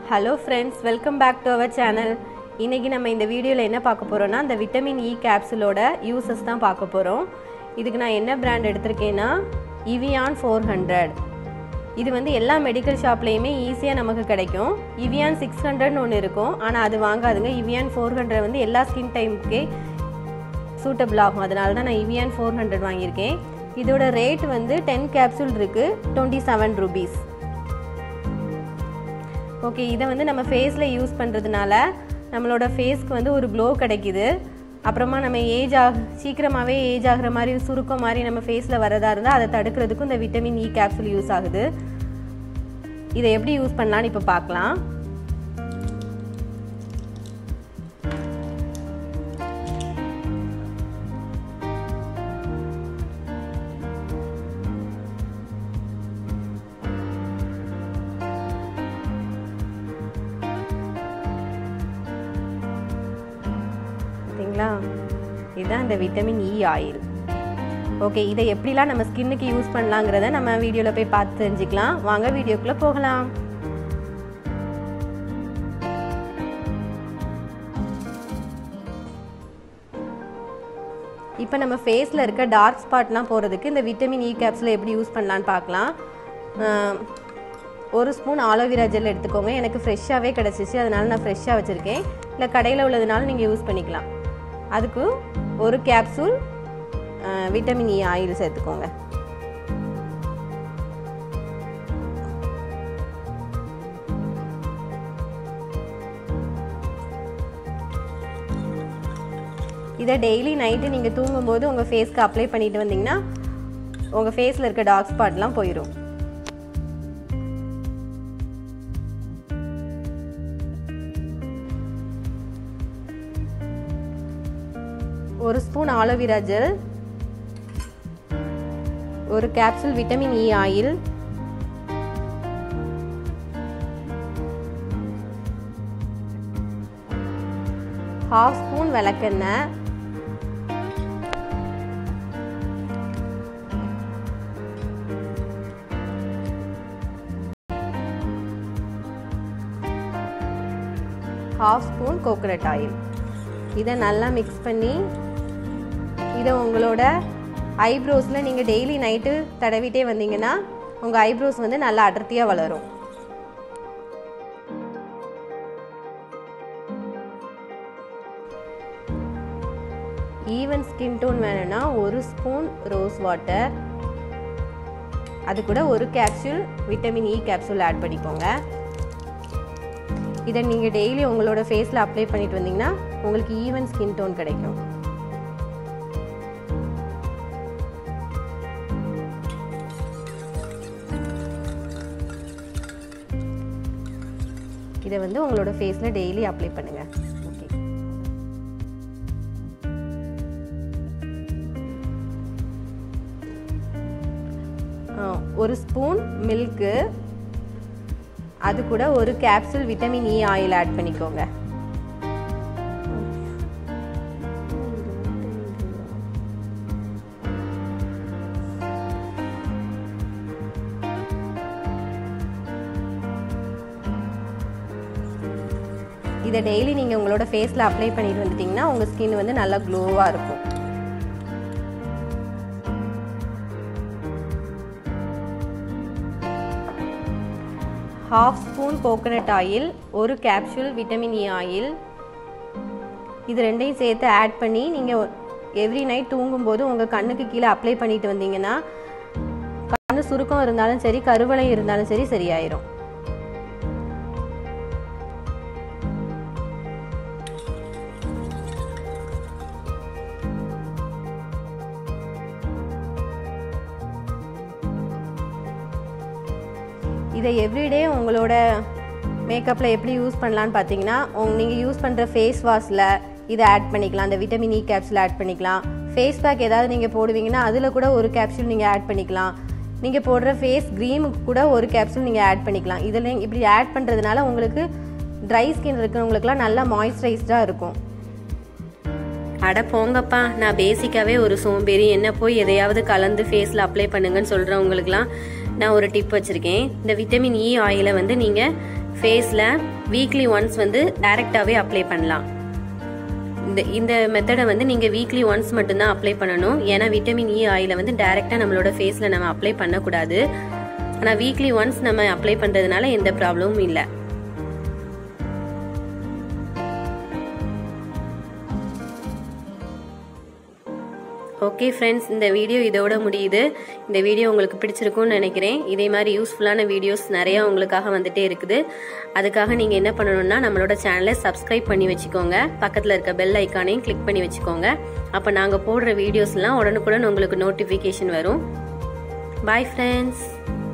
hello friends welcome back to our channel இன்றைக்கி நம்ம இந்த வீடியோவில் என்ன பார்க்க போகிறோன்னா இந்த விட்டமின் இ கேப்சூலோட யூசஸ் தான் பார்க்க போகிறோம் இதுக்கு நான் என்ன பிராண்ட் எடுத்திருக்கேன்னா இவியான் ஃபோர் ஹண்ட்ரட் இது வந்து எல்லா மெடிக்கல் ஷாப்லேயுமே ஈஸியாக நமக்கு கிடைக்கும் இவியான் சிக்ஸ் ஹண்ட்ரட்னு ஒன்று இருக்கும் ஆனால் அது வாங்காதுங்க இவியான் ஃபோர் ஹண்ட்ரட் வந்து எல்லா ஸ்கின் டைமுக்கே சூட்டபிள் ஆகும் அதனால தான் நான் இவியான் ஃபோர் ஹண்ட்ரட் வாங்கியிருக்கேன் இதோட ரேட் வந்து டென் கேப்சூல் இருக்குது டுவெண்ட்டி செவன் ருபீஸ் ஓகே இதை வந்து நம்ம ஃபேஸில் யூஸ் பண்ணுறதுனால நம்மளோட ஃபேஸ்க்கு வந்து ஒரு க்ளோ கிடைக்குது அப்புறமா நம்ம ஏஜ் ஆக சீக்கிரமாகவே ஏஜ் ஆகிற மாதிரி சுருக்கம் மாதிரி நம்ம ஃபேஸில் வரதா இருந்தால் அதை தடுக்கிறதுக்கும் இந்த விட்டமின் இ கேப்சூல் யூஸ் ஆகுது இதை எப்படி யூஸ் பண்ணலான்னு இப்போ பார்க்கலாம் பார்த்தீங்களா இதுதான் இந்த விட்டமின் இ ஆயில் ஓகே இதை எப்படிலாம் நம்ம ஸ்கின்னுக்கு யூஸ் பண்ணலாங்கிறத நம்ம வீடியோவில் போய் பார்த்து தெரிஞ்சுக்கலாம் வாங்க வீடியோக்குள்ளே போகலாம் இப்போ நம்ம ஃபேஸில் இருக்க டார்க் ஸ்பாட்லாம் போகிறதுக்கு இந்த விட்டமின் இ கேப்ஸில் எப்படி யூஸ் பண்ணலான்னு பார்க்கலாம் ஒரு ஸ்பூன் ஆலோவேரா ஜெல் எடுத்துக்கோங்க எனக்கு ஃப்ரெஷ்ஷாகவே கிடச்சிச்சு அதனால நான் ஃப்ரெஷ்ஷாக வச்சுருக்கேன் இல்லை கடையில் உள்ளதுனால நீங்கள் யூஸ் பண்ணிக்கலாம் அதுக்கு ஒரு கேப்சூல் விட்டமின் இ ஆயில் சேர்த்துக்கோங்க இதை டெய்லி நைட்டு நீங்கள் தூங்கும்போது உங்கள் ஃபேஸ்க்கு அப்ளை பண்ணிட்டு வந்தீங்கன்னா உங்கள் ஃபேஸில் இருக்க டார்க் ஸ்பாட்லாம் போயிடும் ஒரு ஸ்பூன் ஆலோவேரா ஜெல் ஒரு capsule vitamin E oil half spoon விளக்கெண்ணெய் ஹாஃப் ஸ்பூன் கோகோனட் ஆயில் இதை நல்லா மிக்ஸ் பண்ணி இதை உங்களோட ஐப்ரோஸில் நீங்கள் டெய்லி நைட்டு தடவிட்டே வந்தீங்கன்னா உங்கள் ஐப்ரோஸ் வந்து நல்லா அடர்த்தியாக வளரும் ஈவன் ஸ்கின் டோன் வேணும்னா ஒரு ஸ்பூன் ரோஸ் வாட்டர் அது கூட ஒரு capsule vitamin E capsule add பண்ணிக்கோங்க இதை நீங்கள் டெய்லி உங்களோட ஃபேஸில் அப்ளை பண்ணிட்டு வந்தீங்கன்னா உங்களுக்கு ஈவன் ஸ்கின் டோன் கிடைக்கும் இதை வந்து உங்களோட ஃபேஸில் டெய்லி அப்ளை பண்ணுங்கள் ஓகே ஒரு ஸ்பூன் மில்க்கு அது கூட ஒரு capsule vitamin E oil add பண்ணிக்கோங்க இதை டெய்லி நீங்கள் உங்களோட ஃபேஸில் அப்ளை பண்ணிட்டு வந்துட்டிங்கன்னா உங்கள் ஸ்கின் வந்து நல்லா க்ளோவாக இருக்கும் ஹாஃப் ஸ்பூன் கோகோனட் ஆயில் ஒரு கேப்சூல் விட்டமின் இ ஆயில் இது ரெண்டையும் சேர்த்து ஆட் பண்ணி நீங்கள் எவ்ரி நைட் தூங்கும்போது உங்கள் கண்ணுக்கு கீழே அப்ளை பண்ணிட்டு வந்தீங்கன்னா கண்ணு சுருக்கம் இருந்தாலும் சரி கருவளை இருந்தாலும் சரி சரியாயிரும் இதை எவ்ரிடே உங்களோட மேக்கப்பில் எப்படி யூஸ் பண்ணலான்னு பார்த்தீங்கன்னா உங்க நீங்கள் யூஸ் பண்ணுற ஃபேஸ் வாஷில் இதை ஆட் பண்ணிக்கலாம் அந்த விட்டமின் இ கேப்சூல் ஆட் பண்ணிக்கலாம் ஃபேஸ் பேக் ஏதாவது நீங்கள் போடுவீங்கன்னா அதில் கூட ஒரு கேப்சூல் நீங்கள் ஆட் பண்ணிக்கலாம் நீங்கள் போடுற ஃபேஸ் க்ரீமுக்கு கூட ஒரு கேப்சூல் நீங்கள் ஆட் பண்ணிக்கலாம் இதில் இப்படி ஆட் பண்ணுறதுனால உங்களுக்கு ட்ரை ஸ்கின் இருக்கிறவங்களுக்குலாம் நல்லா மாய்ஸ்சரைஸ்டாக இருக்கும் அட போங்கப்பா நான் பேசிக்காவே ஒரு சோம்பேறி என்ன போய் எதையாவது கலந்து ஃபேஸில் அப்ளை பண்ணுங்கன்னு சொல்கிறவங்களுக்குலாம் நான் ஒரு டிப் வச்சுருக்கேன் இந்த விட்டமின் இ ஆயிலை வந்து நீங்கள் ஃபேஸில் வீக்லி ஒன்ஸ் வந்து டைரெக்டாகவே அப்ளை பண்ணலாம் இந்த இந்த மெத்தடை வந்து நீங்கள் வீக்லி ஒன்ஸ் மட்டும்தான் அப்ளை பண்ணணும் ஏன்னா விட்டமின் இ ஆயிலை வந்து டைரெக்டாக நம்மளோட ஃபேஸில் நம்ம அப்ளை பண்ணக்கூடாது ஆனால் வீக்லி ஒன்ஸ் நம்ம அப்ளை பண்ணுறதுனால எந்த ப்ராப்ளமும் இல்லை ஓகே ஃப்ரெண்ட்ஸ் இந்த வீடியோ இதோட முடியுது இந்த வீடியோ உங்களுக்கு பிடிச்சிருக்கும்னு நினைக்கிறேன் இதே மாதிரி யூஸ்ஃபுல்லான வீடியோஸ் நிறையா உங்களுக்காக வந்துட்டே இருக்குது அதுக்காக நீங்கள் என்ன பண்ணணும்னா நம்மளோட சேனலை சப்ஸ்கிரைப் பண்ணி வச்சுக்கோங்க பக்கத்தில் இருக்க பெல் ஐக்கானையும் கிளிக் பண்ணி வச்சுக்கோங்க அப்போ நாங்கள் போடுற வீடியோஸ்லாம் உடனுக்குடன் உங்களுக்கு நோட்டிஃபிகேஷன் வரும் பாய் ஃப்ரெண்ட்ஸ்